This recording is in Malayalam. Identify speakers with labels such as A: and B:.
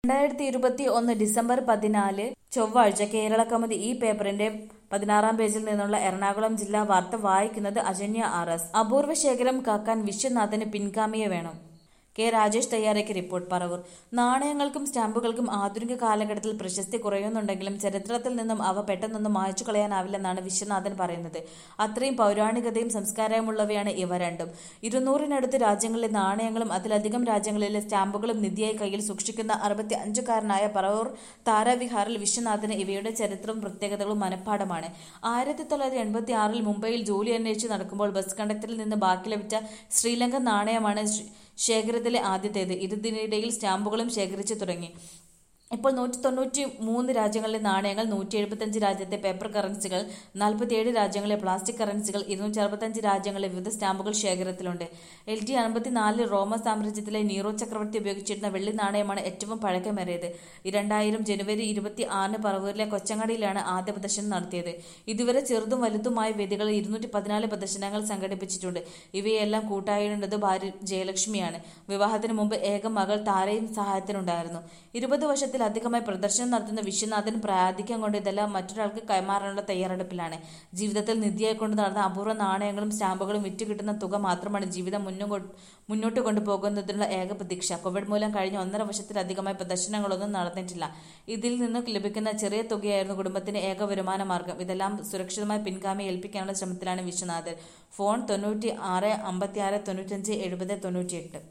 A: രണ്ടായിരത്തി ഇരുപത്തി ഒന്ന് ഡിസംബർ പതിനാല് ചൊവ്വാഴ്ച കേരള കൗമുദി ഈ പേപ്പറിന്റെ പതിനാറാം പേജിൽ നിന്നുള്ള എറണാകുളം ജില്ലാ വാർത്ത വായിക്കുന്നത് അജന്യ ആർ എസ് അപൂർവ ശേഖരം കാക്കാൻ വിശ്വനാഥന് പിൻഗാമിയെ വേണം കെ രാജേഷ് തയ്യാറാക്കിയ റിപ്പോർട്ട് പറവൂർ നാണയങ്ങൾക്കും സ്റ്റാമ്പുകൾക്കും ആധുനിക കാലഘട്ടത്തിൽ പ്രശസ്തി കുറയുന്നുണ്ടെങ്കിലും ചരിത്രത്തിൽ നിന്നും അവ പെട്ടെന്നൊന്നും മായ്ച്ചു കളയാനാവില്ലെന്നാണ് വിശ്വനാഥൻ പറയുന്നത് അത്രയും പൗരാണികതയും സംസ്കാരവുമുള്ളവയാണ് ഇവ രണ്ടും ഇരുന്നൂറിനടുത്ത് രാജ്യങ്ങളിലെ നാണയങ്ങളും അതിലധികം രാജ്യങ്ങളിലെ സ്റ്റാമ്പുകളും നിധിയായി കയ്യിൽ സൂക്ഷിക്കുന്ന അറുപത്തി അഞ്ചുകാരനായ പറവൂർ താരാവിഹാറിൽ വിശ്വനാഥന് ഇവയുടെ ചരിത്രവും പ്രത്യേകതകളും മനഃപ്പാടമാണ് ആയിരത്തി തൊള്ളായിരത്തി എൺപത്തി ആറിൽ മുംബൈയിൽ ജോലി അന്വേഷിച്ച് നടക്കുമ്പോൾ ബസ് കണ്ടക്ടറിൽ നിന്ന് ബാക്കി ലഭിച്ച ശ്രീലങ്കൻ നാണയമാണ് ശ്- ശേഖരത്തിലെ ആദ്യത്തേത് ഇതിനിടയിൽ സ്റ്റാമ്പുകളും ശേഖരിച്ചു തുടങ്ങി ഇപ്പോൾ നൂറ്റി തൊണ്ണൂറ്റി മൂന്ന് രാജ്യങ്ങളിലെ നാണയങ്ങൾ നൂറ്റി എഴുപത്തഞ്ച് രാജ്യത്തെ പേപ്പർ കറൻസികൾ നാൽപ്പത്തിയേഴ് രാജ്യങ്ങളിലെ പ്ലാസ്റ്റിക് കറൻസികൾ ഇരുന്നൂറ്റി അറുപത്തഞ്ച് രാജ്യങ്ങളിലെ വിവിധ സ്റ്റാമ്പുകൾ ശേഖരത്തിലുണ്ട് എൽ ടി അൻപത്തിനാലിൽ റോമ സാമ്രാജ്യത്തിലെ നീറോ ചക്രവർത്തി ഉപയോഗിച്ചിരുന്ന വെള്ളി നാണയമാണ് ഏറ്റവും പഴക്കമേറിയത് രണ്ടായിരം ജനുവരി ഇരുപത്തി ആറിന് പറവൂരിലെ കൊച്ചങ്ങാടിയിലാണ് ആദ്യ പ്രദർശനം നടത്തിയത് ഇതുവരെ ചെറുതും വലുതുമായ വേദികളിൽ ഇരുന്നൂറ്റി പതിനാല് പ്രദർശനങ്ങൾ സംഘടിപ്പിച്ചിട്ടുണ്ട് ഇവയെല്ലാം കൂട്ടായിരുന്നത് ഭാര്യ ജയലക്ഷ്മിയാണ് വിവാഹത്തിന് മുമ്പ് ഏക മകൾ താരയും സഹായത്തിനുണ്ടായിരുന്നു ഇരുപത് വർഷത്തിലധികമായി പ്രദർശനം നടത്തുന്ന വിശ്വനാഥൻ പ്രായാധിക്യം കൊണ്ട് ഇതെല്ലാം മറ്റൊരാൾക്ക് കൈമാറാനുള്ള തയ്യാറെടുപ്പിലാണ് ജീവിതത്തിൽ നിധിയായി കൊണ്ട് നടന്ന അപൂർവ നാണയങ്ങളും സ്റ്റാമ്പുകളും വിറ്റ് കിട്ടുന്ന തുക മാത്രമാണ് ജീവിതം മുന്നും കൊ- മുന്നോട്ട് കൊണ്ടുപോകുന്നതിനുള്ള ഏക പ്രതീക്ഷ കോവിഡ് മൂലം കഴിഞ്ഞ ഒന്നര വർഷത്തിലധികമായി പ്രദർശനങ്ങളൊന്നും നടന്നിട്ടില്ല ഇതിൽ നിന്ന് ലഭിക്കുന്ന ചെറിയ തുകയായിരുന്നു കുടുംബത്തിന് ഏക വരുമാന മാർഗം ഇതെല്ലാം സുരക്ഷിതമായി പിൻഗാമി ഏൽപ്പിക്കാനുള്ള ശ്രമത്തിലാണ് വിശ്വനാഥൻ ഫോൺ തൊണ്ണൂറ്റി ആറ് അമ്പത്തി ആറ് തൊണ്ണൂറ്റഞ്ച് എഴുപത് തൊണ്ണൂറ്റിയെട്ട്